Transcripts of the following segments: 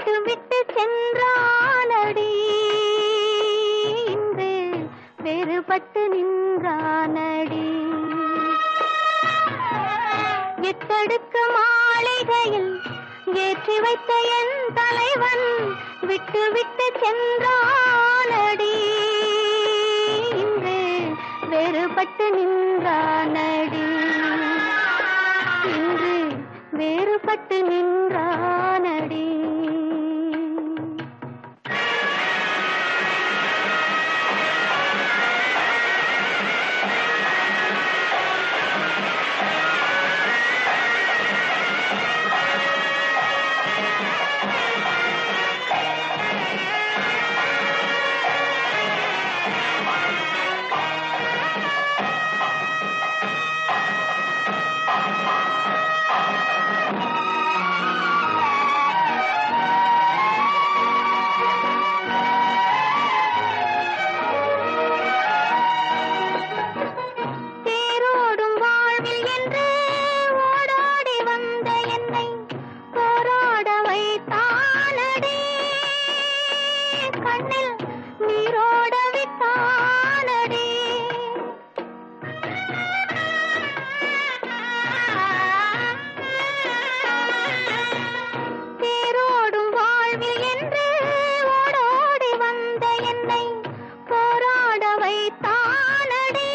விட்டு விட்டு சென்றானடி இன்று வேறுபட்டு நின்றானடி எட்டடுக்கு மாளிகையில் ஏற்றி வைத்த என் தலைவன் விட்டு விட்டு சென்றானடி இன்று வேறுபட்டு நின்றானடி இன்று வேறுபட்டு நின்றானடி தேரோடும் வாழ்வில் என்று ஓடோடி வந்த என்னை போராட வைத்தானடி கண்ணில் நீரோட விட்டானடி தேரோடும் வாழ்வில் என்று ஓடோடி வந்த என்னை போராட வைத்தானடி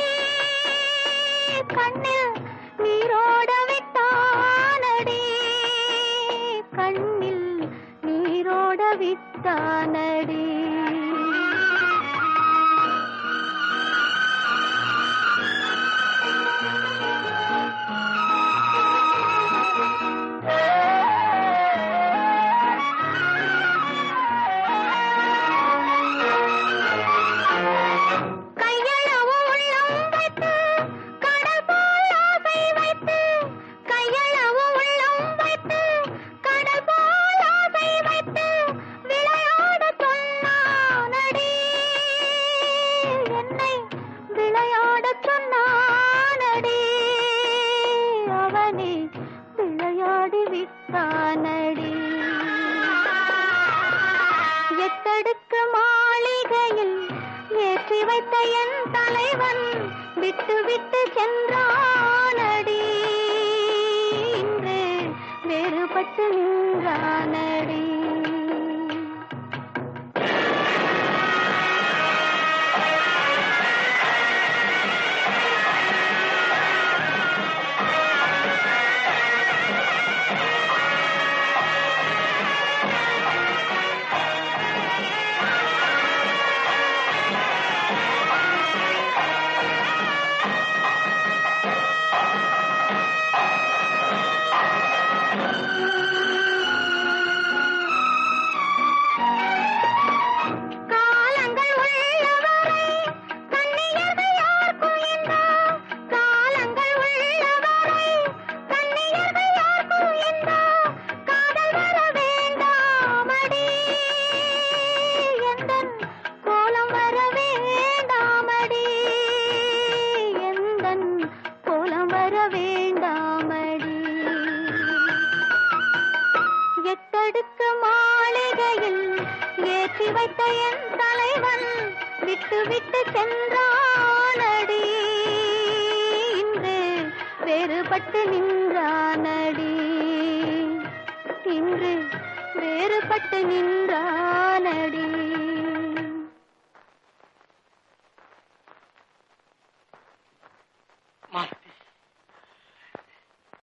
கண்ணில் நீரோட விட்டானடி கண்ணில் நீரோட விட்டானடி கையளவு உள்ளம் வைத்து கடல் போல் ஆசை வைத்து கையளவு உள்ளம் வைத்து கடல் போல் ஆசை வைத்து விளையாட சொன்னானடி என்னை விளையாட சொன்னானடி அவனே விளையாடி விட்டானடி எட்டடுக்கு மாளிகையில் ஏற்றி வைத்த என் தலைவன் விட்டு விட்டு சென்றானடி இன்று வேறுபட்டு நின்றானடி காலங்கள் உள்ளவரை கண்ணியர்கள் யாருக்கும் என்ன காலங்கள் உள்ளவரை கண்ணியர்கள் யாருக்கும் என்ன காதல் வர வேண்டாமடி எந்தன் கோலம் வர வேண்டாமடி எந்தன் கோலம் வர வேண்டாமடி எட்டடுக்கு மாளிகையில் ஏற்றி வைத்த என் தலைவன் விட்டு விட்டு சென்றானடி இன்று வேறுபட்டு நின்றானடி இன்று வேறுபட்டு நின்றானடி